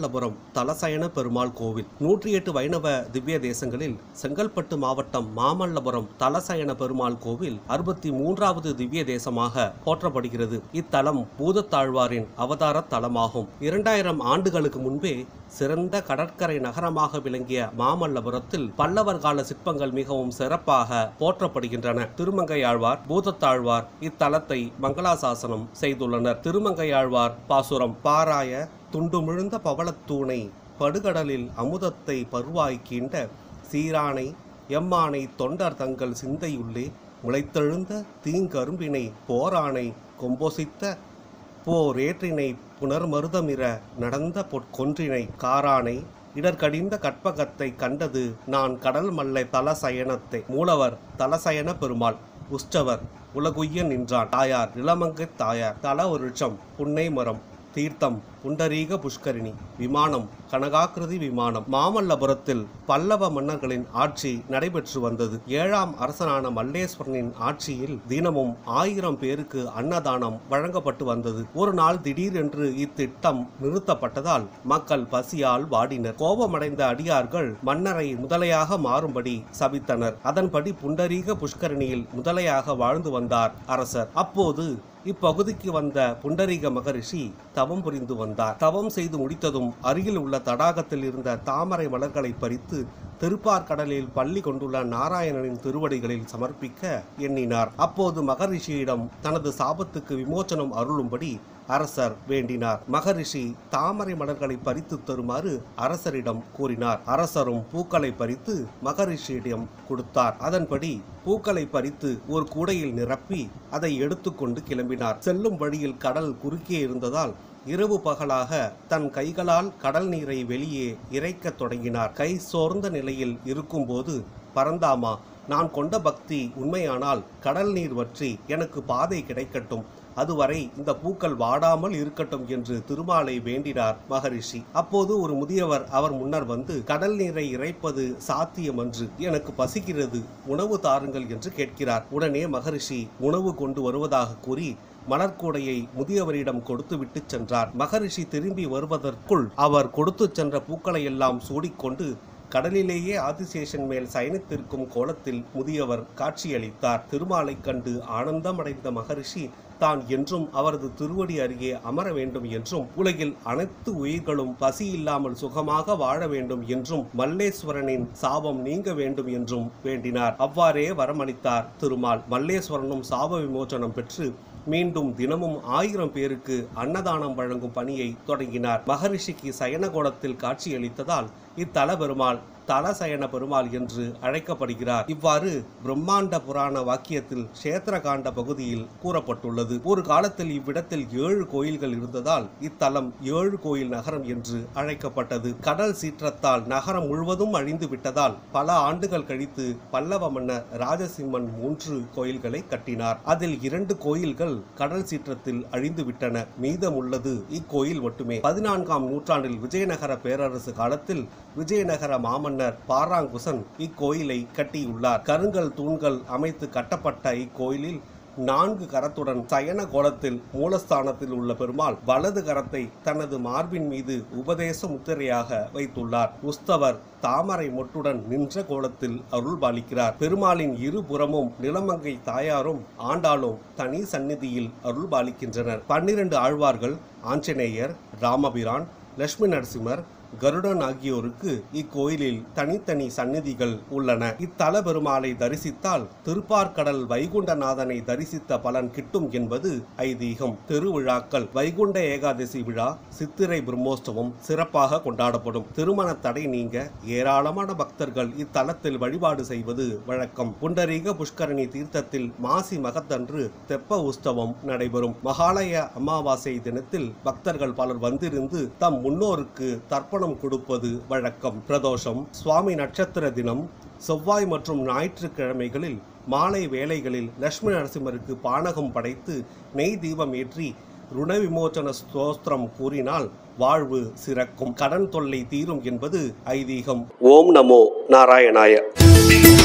மாமல்லபுரம் தலசயன பெருமாள் கோவில் நூற்றி எட்டு வைணவ திவ்ய தேசங்களில் செங்கல்பட்டு மாவட்டம் மாமல்லபுரம் தலசயன பெருமாள் கோவில் அறுபத்தி மூன்றாவது திவ்ய தேசமாக போற்றப்படுகிறது இத்தலம் பூதத்தாழ்வாரின் அவதார தலமாகும் இரண்டாயிரம் ஆண்டுகளுக்கு முன்பே சிறந்த கடற்கரை நகரமாக விளங்கிய மாமல்லபுரத்தில் பல்லவர் கால சிற்பங்கள் மிகவும் சிறப்பாக போற்றப்படுகின்றன திருமங்கையாழ்வார் பூதத்தாழ்வார் இத்தலத்தை மங்களாசாசனம் செய்துள்ளனர் திருமங்கையாழ்வார் பாசுரம் பாராய துண்டுமிழ்ந்த பவளத்தூணை படுகடலில் அமுதத்தை பருவாய் கீண்ட சீரானை எம்மானை தொண்டர் தங்கள் சிந்தையுள்ளே முளைத்தெழுந்த தீங்கரும்பினை போரானை கொம்போசித்த போரேற்றினை புனர்மருதமிர நடந்த பொற்கொன்றினை காரானை இடர்கடிந்த கற்பகத்தை கண்டது நான் கடல் மல்லை தலசயனத்தை மூலவர் தலசயன பெருமாள் உஷ்டவர் உலகுய்ய நின்றான் தாயார் இளமங்கை தாயார் தல விருட்சம் புன்னை மரம் தீர்த்தம் புண்டரீக புஷ்கரிணி விமானம் கனகாக்கிருதி விமானம் மாமல்லபுரத்தில் பல்லவ மன்னர்களின் ஆட்சி நடைபெற்று வந்தது ஏழாம் அரசனான மல்லேஸ்வரனின் ஆட்சியில் தினமும் ஆயிரம் பேருக்கு அன்னதானம் வழங்கப்பட்டு வந்தது ஒரு நாள் திடீரென்று இத்திட்டம் நிறுத்தப்பட்டதால் மக்கள் பசியால் வாடினர் கோபமடைந்த அடியார்கள் மன்னரை முதலையாக மாறும்படி சபித்தனர் அதன்படி புண்டரீக புஷ்கரணியில் முதலையாக வாழ்ந்து வந்தார் அரசர் அப்போது இப்பகுதிக்கு வந்த புண்டரீக மகரிஷி தவம் புரிந்து வந்தார் தவம் செய்து முடித்ததும் அருகில் உள்ள தடாகத்தில் இருந்த தாமரை மலர்களை பறித்து திருப்பார்கடலில் பள்ளி கொண்டுள்ள நாராயணனின் திருவடிகளில் சமர்ப்பிக்க எண்ணினார் அப்போது மகரிஷியிடம் தனது சாபத்துக்கு விமோச்சனம் அருளும்படி அரசர் வேண்டினார் மகரிஷி தாமரை மலர்களை பறித்து தருமாறு அரசரிடம் கூறினார் அரசரும் பூக்களை பறித்து மகரிஷியிடம் கொடுத்தார் அதன்படி பூக்களை பறித்து ஒரு கூடையில் நிரப்பி அதை எடுத்துக்கொண்டு கிளம்பினார் செல்லும் வழியில் கடல் குறுக்கே இருந்ததால் இரவு பகலாக தன் கைகளால் கடல் நீரை வெளியே இறைக்கத் தொடங்கினார் கை சோர்ந்த நிலையில் இருக்கும்போது பரந்தாமா நான் கொண்ட பக்தி உண்மையானால் கடல் நீர் வற்றி எனக்கு பாதை கிடைக்கட்டும் அதுவரை இந்த பூக்கள் வாடாமல் இருக்கட்டும் என்று திருமாலை வேண்டினார் மகரிஷி அப்போது ஒரு முதியவர் அவர் முன்னர் வந்து கடல் நீரை இறைப்பது சாத்தியமன்று எனக்கு பசிக்கிறது உணவு தாருங்கள் என்று கேட்கிறார் உடனே மகரிஷி உணவு கொண்டு வருவதாக கூறி மலர்கூடையை முதியவரிடம் கொடுத்து விட்டு சென்றார் மகரிஷி திரும்பி வருவதற்குள் அவர் கொடுத்து சென்ற பூக்களை எல்லாம் சூடிக்கொண்டு கடலிலேயே ஆதிசேஷன் மேல் சயனித்திருக்கும் கோலத்தில் முதியவர் காட்சியளித்தார் திருமாலை கண்டு ஆனந்தமடைந்த மகரிஷி தான் என்றும் அவரது திருவடி அருகே அமர வேண்டும் என்றும் உலகில் அனைத்து உயிர்களும் பசி இல்லாமல் சுகமாக வாழ வேண்டும் என்றும் மல்லேஸ்வரனின் சாபம் நீங்க வேண்டும் என்றும் வேண்டினார் அவ்வாறே வரமளித்தார் திருமால் மல்லேஸ்வரனும் சாப விமோசனம் பெற்று மீண்டும் தினமும் ஆயிரம் பேருக்கு அன்னதானம் வழங்கும் பணியை தொடங்கினார் மகரிஷிக்கு சயனகோலத்தில் காட்சியளித்ததால் இத்தல பெருமாள் தலசயன பெருமாள் என்று அழைக்கப்படுகிறார் இவ்வாறு பிரம்மாண்ட புராண வாக்கியத்தில் கஷேத்திரகாண்ட பகுதியில் கூறப்பட்டுள்ளது ஒரு காலத்தில் இவ்விடத்தில் ஏழு கோயில்கள் இருந்ததால் இத்தலம் ஏழு கோயில் நகரம் என்று அழைக்கப்பட்டது கடல் சீற்றத்தால் நகரம் முழுவதும் அழிந்து விட்டதால் பல ஆண்டுகள் கழித்து பல்லவ மன்னர் ராஜசிம்மன் மூன்று கோயில்களை கட்டினார் அதில் இரண்டு கோயில்கள் கடல் சீற்றத்தில் அழிந்து விட்டன மீதமுள்ளது இக்கோயில் மட்டுமே பதினான்காம் நூற்றாண்டில் விஜயநகர பேரரசு காலத்தில் விஜயநகர மாமன்னர் பாராங்குசன் இக்கோயிலை கட்டியுள்ளார் கருங்கல் தூண்கள் அமைத்து கட்டப்பட்ட இக்கோயிலில் நான்கு கரத்துடன் சயன கோலத்தில் மூலஸ்தானத்தில் உள்ள பெருமாள் வலது கரத்தை தனது மார்பின் மீது உபதேச முத்திரையாக வைத்துள்ளார் உஸ்தவர் தாமரை மொட்டுடன் நின்ற கோலத்தில் அருள் பாலிக்கிறார் பெருமாளின் இருபுறமும் நிலமங்கை தாயாரும் ஆண்டாளும் தனி சந்நிதியில் அருள் பாலிக்கின்றனர் பன்னிரண்டு ஆழ்வார்கள் ஆஞ்சநேயர் ராமபிரான் லட்சுமி நரசிம்மர் கருடன் ஆகியோருக்கு இக்கோயிலில் தனித்தனி சந்நிதிகள் உள்ளன இத்தல பெருமாளை தரிசித்தால் திருப்பார்கடல் வைகுண்டநாதனை தரிசித்த பலன் கிட்டும் என்பது ஐதீகம் திருவிழாக்கள் வைகுண்ட ஏகாதசி விழா சித்திரை பிரம்மோற்சவம் சிறப்பாக கொண்டாடப்படும் திருமண தடை நீங்க ஏராளமான பக்தர்கள் இத்தலத்தில் வழிபாடு செய்வது வழக்கம் புண்டரீக புஷ்கரணி தீர்த்தத்தில் மாசி மகத்தன்று தெப்ப உற்சவம் நடைபெறும் மகாலய அமாவாசை தினத்தில் பக்தர்கள் பலர் வந்திருந்து தம் முன்னோருக்கு தர்ப்பணம் கொடுப்பது வழக்கம் பிரதோஷம் சுவாமி நட்சத்திர தினம் செவ்வாய் மற்றும் ஞாயிற்றுக்கிழமைகளில் மாலை வேளைகளில் லட்சுமி நரசிம்மருக்கு பானகம் படைத்து நெய் தீபம் ஏற்றி ருண விமோச்சன ஸ்தோத்திரம் கூறினால் வாழ்வு சிறக்கும் கடன் தொல்லை தீரும் என்பது ஐதீகம் ஓம் நமோ நாராயணாய